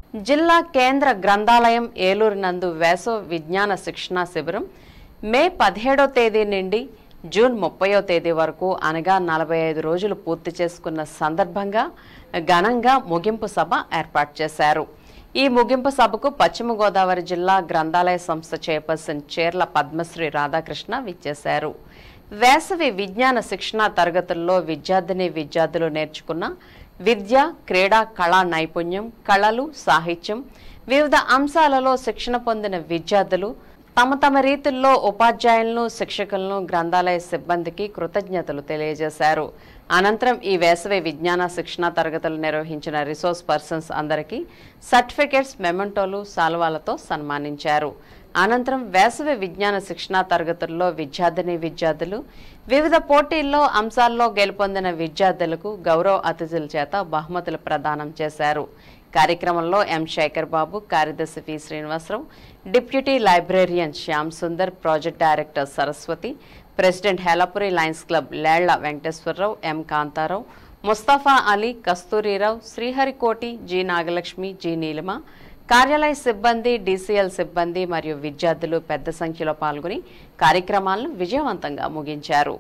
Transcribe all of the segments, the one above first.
జిల్లా కేంద్ర గ్రంథాలయం ఏలూరు నందు వేసవ విజ్ఞాన శిక్షణా శిబిరం మే పదిహేడో తేదీ నుండి జూన్ ముప్పయో తేదీ వరకు అనగా నలభై ఐదు రోజులు పూర్తి చేసుకున్న సందర్భంగా ఘనంగా ముగింపు సభ ఏర్పాటు చేశారు ఈ ముగింపు సభకు పశ్చిమ గోదావరి జిల్లా గ్రంథాలయ సంస్థ చైర్పర్సన్ చేర్ల పద్మశ్రీ రాధాకృష్ణ విచ్చేశారు వేసవి విజ్ఞాన శిక్షణా తరగతుల్లో విద్యార్థిని విద్యార్థులు నేర్చుకున్న విద్య క్రీడా కళా నైపుణ్యం కళలు సాహిత్యం వివిధ అంశాలలో శిక్షణ పొందిన విద్యార్థులు తమ తమ రీతుల్లో ఉపాధ్యాయులను శిక్షకులను గ్రంథాలయ సిబ్బందికి కృతజ్ఞతలు తెలియజేశారు అనంతరం ఈ వేసవి విజ్ఞాన శిక్షణా తరగతులు నిర్వహించిన రిసోర్స్ పర్సన్స్ అందరికీ సర్టిఫికెట్స్ మెమెంటోలు సాల్వాలతో సన్మానించారు అనంతరం వేసవి విజ్ఞాన శిక్షణా తరగతుల్లో విద్యార్థిని విద్యార్థులు వివిధ పోటీల్లో అంశాల్లో గెలుపొందిన విద్యార్థులకు గౌరవ అతిథుల చేత బహుమతులు ప్రదానం చేశారు కార్యక్రమంలో ఎం శేఖర్ బాబు కార్యదర్శి V Srinivasarao deputy librarian Shyam Sundar project director Saraswati president Helapuri Lions Club Lella Venkateswararao M Kantharao Mustafa Ali Kasturirao Sriharikoti G Nagalakshmi G Neelima కార్యాలయ సిబ్బంది డీసీఎల్ సిబ్బంది మరియు విద్యార్థులు పెద్ద సంఖ్యలో పాల్గొని కార్యక్రమాలను విజయవంతంగా ముగించారు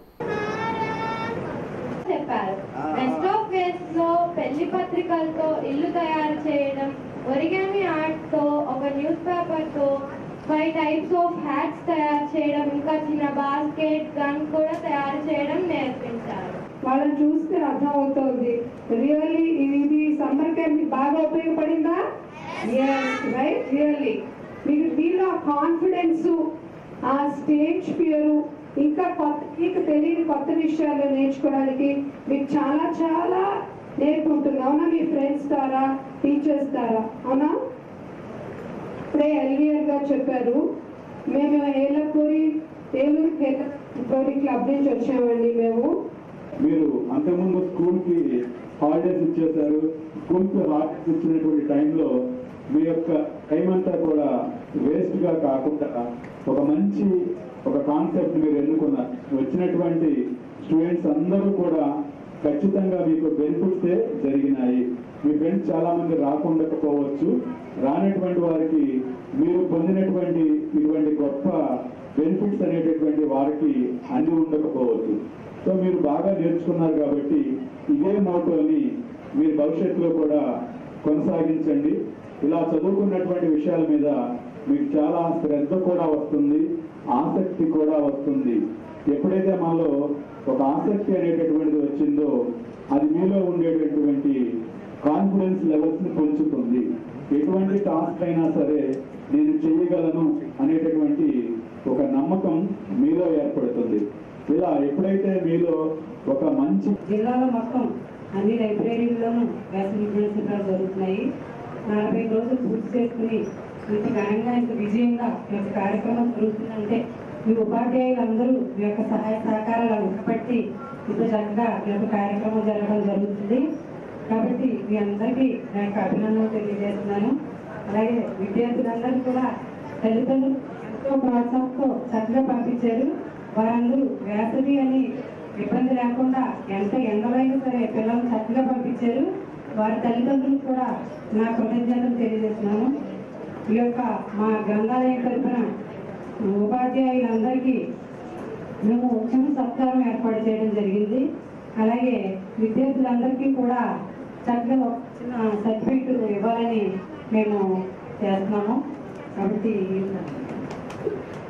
చెప్పారు బెస్ట్ ఆఫ్ వేస్ లో పెళ్లి పత్రికలతో ఇల్లు తయారు చేయడం ఒరిగామి ఆర్ట్ తో ఒక న్యూస్ పేపర్ తో ఫైవ్ టైప్స్ ఆఫ్ హ్యాట్స్ తయారు చేయడం ఇంకా చిన్న బాస్కెట్ గన్ కూడా తయారు చేయడం నేర్పించారు వాళ్ళని చూస్తే అర్థం అవుతుంది రియల్లీ ఇది సమ్మర్ క్యాంప్ బాగా ఉపయోగపడిందా రైట్ రియల్లీ మీకు దీనిలో కాన్ఫిడెన్స్ ఆ స్టేజ్ ఫియర్ ఇంకా కొత్త మీకు తెలియని కొత్త విషయాలు నేర్చుకోవడానికి మీకు చాలా చాలా నేర్పుంటుంది అవునా మీ ఫ్రెండ్స్ ద్వారా టీచర్స్ ద్వారా అవునా ఇప్పుడే ఎల్వియర్ గారు చెప్పారు మేము ఏలపూరి ఏలూరు ఏలపూరి క్లబ్ నుంచి వచ్చామండి మేము మీరు అంతకుముందు స్కూల్కి హాలిడేస్ ఇచ్చేశారు స్కూల్కి హాలిడేస్ ఇచ్చినటువంటి టైంలో మీ యొక్క టైం అంతా కూడా వేస్ట్గా కాకుండా ఒక మంచి ఒక కాన్సెప్ట్ మీరు ఎన్నుకున్నారు వచ్చినటువంటి స్టూడెంట్స్ అందరూ కూడా ఖచ్చితంగా మీకు బెనిఫిట్సే జరిగినాయి మీ ఫ్రెండ్స్ చాలా మంది రాకుండకపోవచ్చు రానటువంటి వారికి మీరు పొందినటువంటి ఇటువంటి గొప్ప బెనిఫిట్స్ అనేటటువంటి వారికి అంది ఉండకపోవచ్చు సో మీరు బాగా నేర్చుకున్నారు కాబట్టి ఇదే మోటోని మీరు భవిష్యత్తులో కూడా కొనసాగించండి ఇలా చదువుకున్నటువంటి విషయాల మీద మీకు చాలా శ్రద్ధ కూడా వస్తుంది ఆసక్తి కూడా వస్తుంది ఎప్పుడైతే మనలో ఒక ఆసక్తి అనేటటువంటిది వచ్చిందో అది మీలో ఉండేటటువంటి కాన్ఫిడెన్స్ లెవెల్స్ ని పెంచుతుంది ఎటువంటి టాస్క్ అయినా సరే నేను చేయగలను అనేటటువంటి ఒక నమ్మకం మీలో ఏర్పడుతుంది ఇలా ఎప్పుడైతే మీలో ఒక మంచి జిల్లాలో మొత్తం అన్ని లైబ్రరీల్లోనూ వేసవి విజ్ఞాన శిబిరాలు జరుగుతున్నాయి నలభై రోజులు పూర్తి చేసుకుని ఇంత ఘనంగా ఇంత విజయంగా ఈ యొక్క కార్యక్రమం జరుగుతుందంటే మీ ఉపాధ్యాయులందరూ మీ యొక్క సహాయ సహకారాలు వెనకబట్టి ఇంత చక్కగా ఈ యొక్క కార్యక్రమం జరగడం జరుగుతుంది కాబట్టి మీ అందరికీ నా యొక్క అభినందనలు తెలియజేస్తున్నాను అలాగే విద్యార్థులందరూ కూడా తల్లిదండ్రులు ఎంతో ప్రోత్సాహంతో చక్కగా పంపించారు వారందరూ వేసవి అని ఇబ్బంది లేకుండా ఎంత ఎండలైనా సరే పిల్లల్ని చక్కగా పంపించారు వారి తల్లిదండ్రులకు కూడా నా కృతజ్ఞతలు తెలియజేస్తున్నాను ఈ యొక్క మా గ్రంథాలయం తరఫున ఉపాధ్యాయులందరికీ మేము చిన్న సత్కారం ఏర్పాటు చేయడం జరిగింది అలాగే విద్యార్థులందరికీ కూడా చక్కగా ఒక చిన్న సర్టిఫికెట్ ఇవ్వాలని మేము చేస్తున్నాము కాబట్టి